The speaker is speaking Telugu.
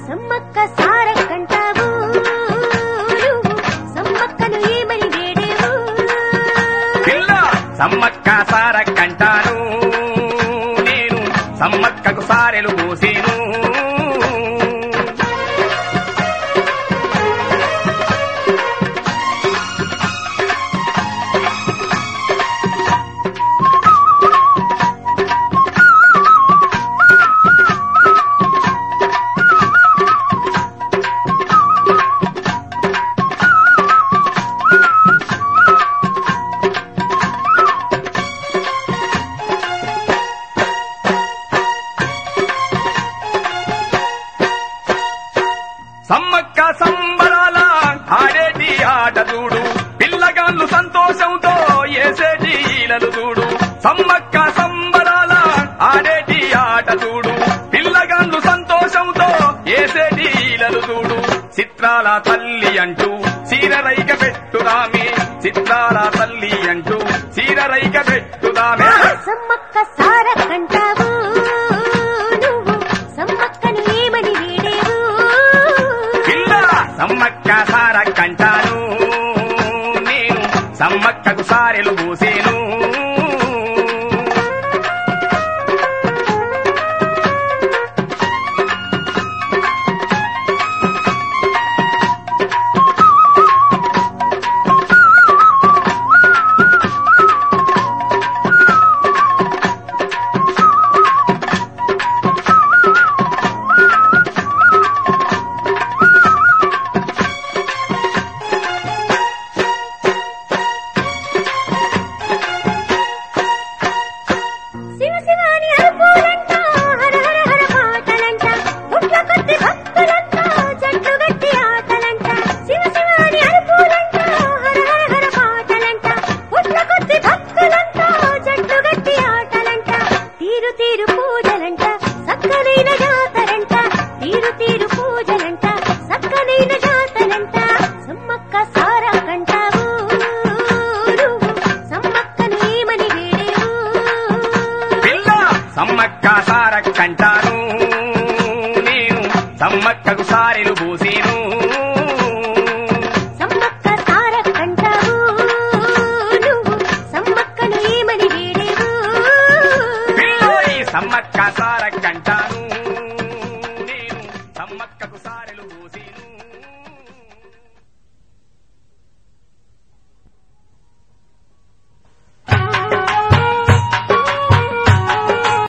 సమ్మక్క సారక్కంటావు నువ్వు సమ్మక్కను ఏమని వేడేవు పిల్ల సమ్మక్క సారక్కంటాను నేను సమ్మక్కకు సారెలు పోసేను సమ్మక్క సంబరాల ఆడేటి ఆట చూడు పిల్లగాళ్ళు సంతోషంతో ఏసేటి ఈలలు చూడు సమ్మక్క సంబరాల ఆడేటి ఆట చూడు పిల్లగాళ్ళు సంతోషంతో ఏసేటి ఈలలు చూడు చిత్రాల తల్లి అంటూ చీరరైక పెట్టుదామే చిత్రాల తల్లి అంటూ చీరరైక పెట్టుదామే సమ్మక్క సారక్కంటావు నువ్వు సమ్మక్కను ఏమని వేడేవు పిల్ల సమ్మక్క సారక్కంటాను నేను సమ్మక్కకు సారెలు పోసేను శివ శివాని అరుపులంట హర హర హర పాటలంట పుట్ల కొద్ది భక్తులంట జట్టు గట్టి ఆటలంట శివ శివాని అరుపులంట హర హర హర పాటలంట పుట్ల కొద్ది భక్తులంట జట్టు గట్టి ఆటలంట తీరు తీరు పూజలంట సక్కనైన జాతరంట తీరు తీరు పూజలంట సక్కనైన జాతరంట సమ్మక్క సారా కంటావు నువ్వు సమ్మక్కను ఏమని వేడేవు పిల్ల సమ్మక్క సారక్కంటాను నేను సమ్మక్కకు సారెలు పోసేను సమ్మక్క సారక్కంటావు నువ్వు సమ్మక్కను ఏమని వేడేవు పిల్లోయ్ సమ్మక్క సారక్కంటాను